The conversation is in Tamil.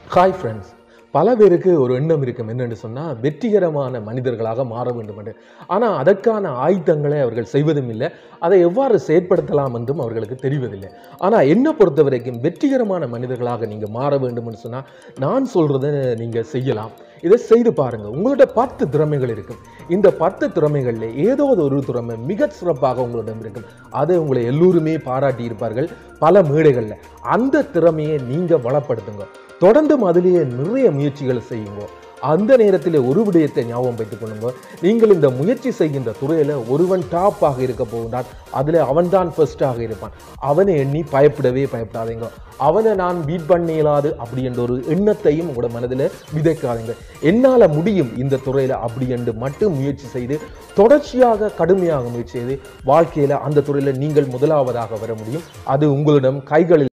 ஹாய் ஃப்ரெண்ட்ஸ் பல பேருக்கு ஒரு எண்ணம் இருக்கும் என்னன்னு சொன்னால் வெற்றிகரமான மனிதர்களாக மாற வேண்டும் என்று ஆனால் அதற்கான ஆயுதங்களை அவர்கள் செய்வதும் இல்லை அதை எவ்வாறு செயற்படுத்தலாம் என்றும் அவர்களுக்கு தெரிவதில்லை ஆனால் என்னை பொறுத்த வரைக்கும் வெற்றிகரமான மனிதர்களாக நீங்கள் மாற வேண்டும்னு சொன்னால் நான் சொல்கிறத நீங்கள் செய்யலாம் இதை செய்து பாருங்க உங்களோட பத்து திறமைகள் இருக்கும் இந்த பத்து திறமைகளில் ஏதோ ஒரு திறமை மிக சிறப்பாக உங்களிடம் இருக்கும் அதை உங்களை எல்லோருமே பாராட்டி இருப்பார்கள் பல மேடைகளில் அந்த திறமையை நீங்கள் வளப்படுத்துங்க தொடர்ந்து அதிலேயே நிறைய முயற்சிகளை செய்யுங்க அந்த நேரத்தில் ஒரு விடயத்தை ஞாபகம் வைத்துக் கொள்ளுங்க நீங்கள் இந்த முயற்சி செய்கின்ற துறையில் ஒருவன் டாப்பாக இருக்க போகின்றான் அதில் அவன்தான் ஃபர்ஸ்டாக இருப்பான் அவனை எண்ணி பயப்படவே பயப்படாதீங்க அவனை நான் பீட் பண்ண இயலாது அப்படி என்ற ஒரு எண்ணத்தையும் உங்களோட மனதில் விதைக்காதீங்க என்னால் முடியும் இந்த துறையில் அப்படி என்று மட்டும் முயற்சி செய்து தொடர்ச்சியாக கடுமையாக முயற்சி செய்து வாழ்க்கையில் அந்த துறையில் நீங்கள் முதலாவதாக வர முடியும் அது உங்களிடம் கைகளில்